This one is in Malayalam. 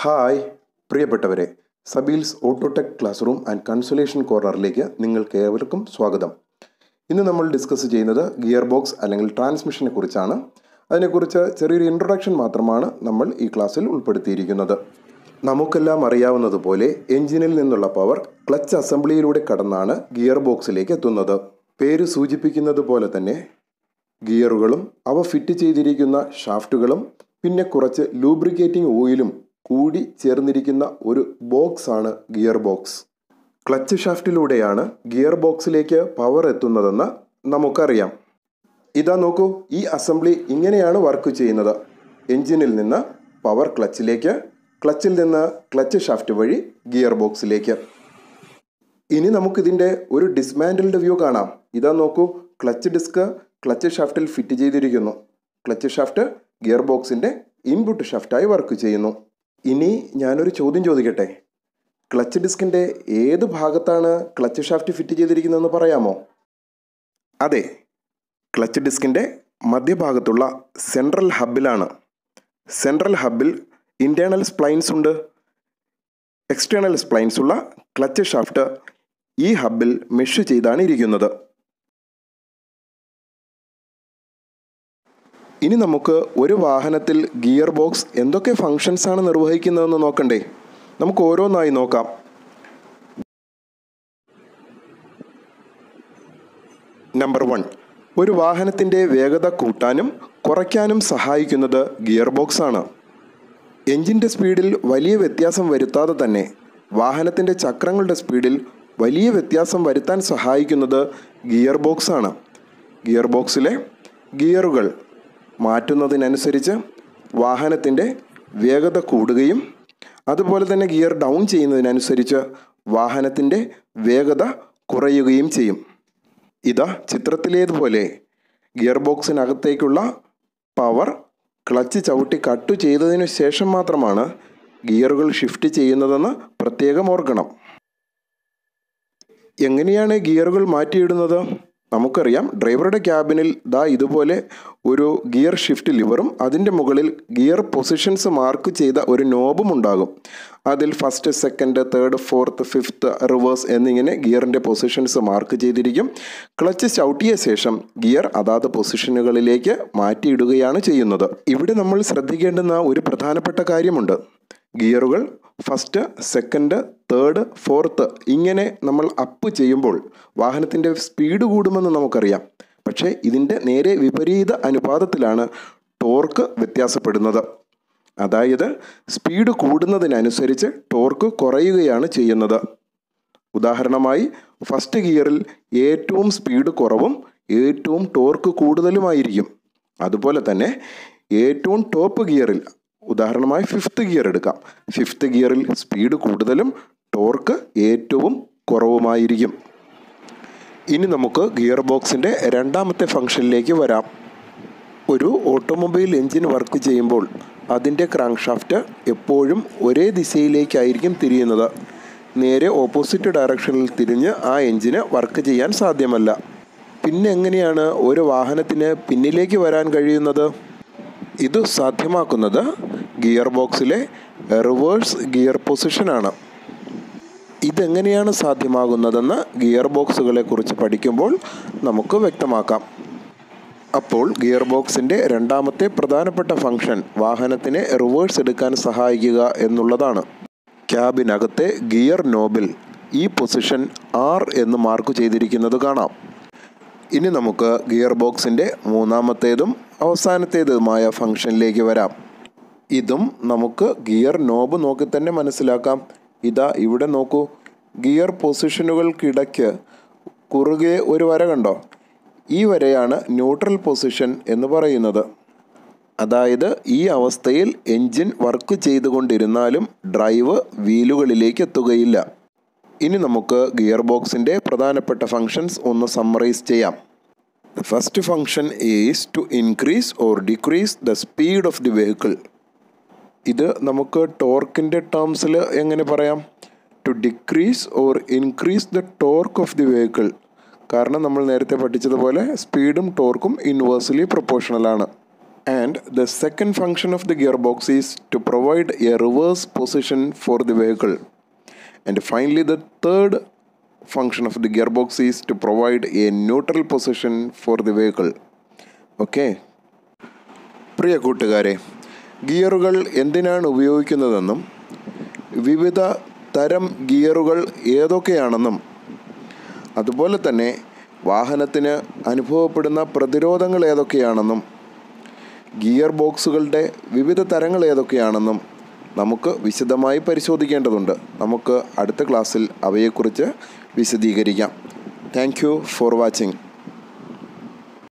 ഹായ് പ്രിയപ്പെട്ടവരെ സബീൽസ് Autotech classroom and consultation കോർണറിലേക്ക് നിങ്ങൾക്ക് ഏവർക്കും സ്വാഗതം ഇന്ന് നമ്മൾ ഡിസ്കസ് ചെയ്യുന്നത് ഗിയർ ബോക്സ് അല്ലെങ്കിൽ ട്രാൻസ്മിഷനെ കുറിച്ചാണ് അതിനെക്കുറിച്ച് ചെറിയൊരു ഇൻട്രൊഡക്ഷൻ മാത്രമാണ് നമ്മൾ ഈ ക്ലാസ്സിൽ ഉൾപ്പെടുത്തിയിരിക്കുന്നത് നമുക്കെല്ലാം അറിയാവുന്നതുപോലെ എഞ്ചിനിൽ നിന്നുള്ള പവർ ക്ലച്ച് അസംബ്ലിയിലൂടെ കടന്നാണ് ഗിയർ ബോക്സിലേക്ക് എത്തുന്നത് പേര് സൂചിപ്പിക്കുന്നത് പോലെ തന്നെ ഗിയറുകളും അവ ഫിറ്റ് ചെയ്തിരിക്കുന്ന ഷാഫ്റ്റുകളും പിന്നെ കുറച്ച് ലൂബ്രിക്കേറ്റിംഗ് ഓയിലും കൂടി ചേർന്നിരിക്കുന്ന ഒരു ബോക്സ് ആണ് ഗിയർ ബോക്സ് ക്ലച്ച് ഷാഫ്റ്റിലൂടെയാണ് ഗിയർ ബോക്സിലേക്ക് പവർ എത്തുന്നതെന്ന് നമുക്കറിയാം ഇതാ നോക്കൂ ഈ അസംബ്ലി ഇങ്ങനെയാണ് വർക്ക് ചെയ്യുന്നത് എഞ്ചിനിൽ നിന്ന് പവർ ക്ലച്ചിലേക്ക് ക്ലച്ചിൽ നിന്ന് ക്ലച്ച് ഷാഫ്റ്റ് വഴി ഗിയർ ബോക്സിലേക്ക് ഇനി നമുക്കിതിൻ്റെ ഒരു ഡിസ്മാൻഡിൽഡ് വ്യൂ കാണാം ഇതാ നോക്കൂ ക്ലച്ച് ഡിസ്ക് ക്ലച്ച് ഷാഫ്റ്റിൽ ഫിറ്റ് ചെയ്തിരിക്കുന്നു ക്ലച്ച് ഷാഫ്റ്റ് ഗിയർ ബോക്സിൻ്റെ ഇൻപുട്ട് ഷാഫ്റ്റായി വർക്ക് ചെയ്യുന്നു ഇനി ഞാനൊരു ചോദ്യം ചോദിക്കട്ടെ ക്ലച്ച് ഡിസ്കിൻ്റെ ഏത് ഭാഗത്താണ് ക്ലച്ച് ഷാഫ്റ്റ് ഫിറ്റ് ചെയ്തിരിക്കുന്നതെന്ന് പറയാമോ അതെ ക്ലച്ച് ഡിസ്കിൻ്റെ മധ്യഭാഗത്തുള്ള സെൻട്രൽ ഹബിലാണ് സെൻട്രൽ ഹബിൽ ഇൻറ്റേർണൽ സ്പ്ലൈൻസ് ഉണ്ട് എക്സ്റ്റേണൽ സ്പ്ലൈൻസ് ഉള്ള ക്ലച്ച് ഷാഫ്റ്റ് ഈ ഹബിൽ മെഷ് ചെയ്താണ് ഇരിക്കുന്നത് ഇനി നമുക്ക് ഒരു വാഹനത്തിൽ ഗിയർ ബോക്സ് എന്തൊക്കെ ഫങ്ഷൻസ് ആണ് നിർവഹിക്കുന്നതെന്ന് നോക്കണ്ടേ നമുക്ക് ഓരോന്നായി നോക്കാം നമ്പർ വൺ ഒരു വാഹനത്തിൻ്റെ വേഗത കൂട്ടാനും കുറയ്ക്കാനും സഹായിക്കുന്നത് ഗിയർ ബോക്സ് ആണ് എഞ്ചിൻ്റെ സ്പീഡിൽ വലിയ വ്യത്യാസം വരുത്താതെ തന്നെ വാഹനത്തിൻ്റെ ചക്രങ്ങളുടെ സ്പീഡിൽ വലിയ വ്യത്യാസം വരുത്താൻ സഹായിക്കുന്നത് ഗിയർ ബോക്സ് ആണ് ഗിയർ ബോക്സിലെ ഗിയറുകൾ മാറ്റുന്നതിനനുസരിച്ച് വാഹനത്തിൻ്റെ വേഗത കൂടുകയും അതുപോലെ തന്നെ ഗിയർ ഡൗൺ ചെയ്യുന്നതിനനുസരിച്ച് വാഹനത്തിൻ്റെ വേഗത കുറയുകയും ചെയ്യും ഇതാ ചിത്രത്തിലേതുപോലെ ഗിയർ ബോക്സിനകത്തേക്കുള്ള പവർ ക്ലച്ച് ചവിട്ടി കട്ടു ചെയ്തതിനു ശേഷം മാത്രമാണ് ഗിയറുകൾ ഷിഫ്റ്റ് ചെയ്യുന്നതെന്ന് പ്രത്യേകം ഓർക്കണം എങ്ങനെയാണ് ഗിയറുകൾ മാറ്റിയിടുന്നത് നമുക്കറിയാം ഡ്രൈവറുടെ ക്യാബിനിൽ ദാ ഇതുപോലെ ഒരു ഗിയർ ഷിഫ്റ്റ് ലിവറും അതിൻ്റെ മുകളിൽ ഗിയർ പൊസിഷൻസ് മാർക്ക് ചെയ്ത ഒരു നോബും ഉണ്ടാകും അതിൽ first second third fourth fifth reverse എന്നിങ്ങനെ ഗിയറിൻ്റെ പൊസിഷൻസ് മാർക്ക് ചെയ്തിരിക്കും ക്ലച്ച് ചവിട്ടിയ ശേഷം ഗിയർ അതാത് പൊസിഷനുകളിലേക്ക് മാറ്റിയിടുകയാണ് ചെയ്യുന്നത് ഇവിടെ നമ്മൾ ശ്രദ്ധിക്കേണ്ടുന്ന ഒരു പ്രധാനപ്പെട്ട കാര്യമുണ്ട് ഗിയറുകൾ ഫസ്റ്റ് സെക്കൻഡ് തേർഡ് ഫോർത്ത് ഇങ്ങനെ നമ്മൾ അപ്പ് ചെയ്യുമ്പോൾ വാഹനത്തിൻ്റെ സ്പീഡ് കൂടുമെന്ന് നമുക്കറിയാം പക്ഷേ ഇതിൻ്റെ നേരെ വിപരീത അനുപാതത്തിലാണ് ടോർക്ക് വ്യത്യാസപ്പെടുന്നത് അതായത് സ്പീഡ് കൂടുന്നതിനനുസരിച്ച് ടോർക്ക് കുറയുകയാണ് ചെയ്യുന്നത് ഉദാഹരണമായി ഫസ്റ്റ് ഗിയറിൽ ഏറ്റവും സ്പീഡ് കുറവും ഏറ്റവും ടോർക്ക് കൂടുതലുമായിരിക്കും അതുപോലെ തന്നെ ഏറ്റവും ടോപ്പ് ഗിയറിൽ ഉദാഹരണമായി ഫിഫ്ത്ത് ഗിയർ എടുക്കാം ഫിഫ്ത്ത് ഗിയറിൽ സ്പീഡ് കൂടുതലും ടോർക്ക് ഏറ്റവും കുറവുമായിരിക്കും ഇനി നമുക്ക് ഗിയർ ബോക്സിൻ്റെ രണ്ടാമത്തെ ഫംഗ്ഷനിലേക്ക് വരാം ഒരു ഓട്ടോമൊബൈൽ എഞ്ചിൻ വർക്ക് ചെയ്യുമ്പോൾ അതിൻ്റെ ക്രാങ്ക് ഷാഫ്റ്റ് എപ്പോഴും ഒരേ ദിശയിലേക്കായിരിക്കും തിരിയുന്നത് നേരെ ഓപ്പോസിറ്റ് ഡയറക്ഷനിൽ തിരിഞ്ഞ് ആ എഞ്ചിന് വർക്ക് ചെയ്യാൻ സാധ്യമല്ല പിന്നെ എങ്ങനെയാണ് ഒരു വാഹനത്തിന് പിന്നിലേക്ക് വരാൻ കഴിയുന്നത് ഇത് സാധ്യമാക്കുന്നത് ഗിയർ ബോക്സിലെ റിവേഴ്സ് ഗിയർ പൊസിഷനാണ് ഇതെങ്ങനെയാണ് സാധ്യമാകുന്നതെന്ന് ഗിയർ ബോക്സുകളെ കുറിച്ച് പഠിക്കുമ്പോൾ നമുക്ക് വ്യക്തമാക്കാം അപ്പോൾ ഗിയർ ബോക്സിൻ്റെ രണ്ടാമത്തെ പ്രധാനപ്പെട്ട ഫംഗ്ഷൻ വാഹനത്തിനെ റിവേഴ്സ് എടുക്കാൻ സഹായിക്കുക എന്നുള്ളതാണ് ക്യാബിനകത്തെ ഗിയർ നോബിൽ ഈ പൊസിഷൻ ആർ എന്ന് മാർക്ക് ചെയ്തിരിക്കുന്നത് കാണാം ഇനി നമുക്ക് ഗിയർ ബോക്സിൻ്റെ മൂന്നാമത്തേതും അവസാനത്തേതുമായ ഫംഗ്ഷനിലേക്ക് വരാം ഇതും നമുക്ക് ഗിയർ നോബ് നോക്കി തന്നെ മനസ്സിലാക്കാം ഇതാ ഇവിടെ നോക്കൂ ഗിയർ പൊസിഷനുകൾക്കിടയ്ക്ക് കുറുകെ ഒരു വര കണ്ടോ ഈ വരയാണ് ന്യൂട്രൽ പൊസിഷൻ എന്ന് പറയുന്നത് അതായത് ഈ അവസ്ഥയിൽ എൻജിൻ വർക്ക് ചെയ്തുകൊണ്ടിരുന്നാലും ഡ്രൈവ് വീലുകളിലേക്ക് എത്തുകയില്ല ഇനി നമുക്ക് ഗിയർ ബോക്സിൻ്റെ പ്രധാനപ്പെട്ട ഫങ്ഷൻസ് ഒന്ന് സമ്മറൈസ് ചെയ്യാം the first function is to increase or decrease the speed of the vehicle ഇത് നമുക്ക് ടോർക്കിൻ്റെ ടേംസിൽ എങ്ങനെ പറയാം to decrease or increase the torque of the vehicle കാരണം നമ്മൾ നേരത്തെ പഠിച്ചതുപോലെ സ്പീഡും ടോർക്കും ഇൻവേഴ്സ്ലി പ്രൊപ്പോർഷണലാണ് And the second function of the gearbox is to provide a reverse position for the vehicle. And finally, the third function of the gearbox is to provide a neutral position for the vehicle. Okay. പ്രിയ കൂട്ടുകാരെ ഗിയറുകൾ എന്തിനാണ് ഉപയോഗിക്കുന്നതെന്നും വിവിധ തരം ഗിയറുകൾ ഏതൊക്കെയാണെന്നും അതുപോലെ തന്നെ വാഹനത്തിന് അനുഭവപ്പെടുന്ന പ്രതിരോധങ്ങൾ ഏതൊക്കെയാണെന്നും ഗിയർ ബോക്സുകളുടെ വിവിധ തരങ്ങൾ ഏതൊക്കെയാണെന്നും നമുക്ക് വിശദമായി പരിശോധിക്കേണ്ടതുണ്ട് നമുക്ക് അടുത്ത ക്ലാസ്സിൽ അവയെക്കുറിച്ച് വിശദീകരിക്കാം താങ്ക് യു ഫോർ വാച്ചിങ്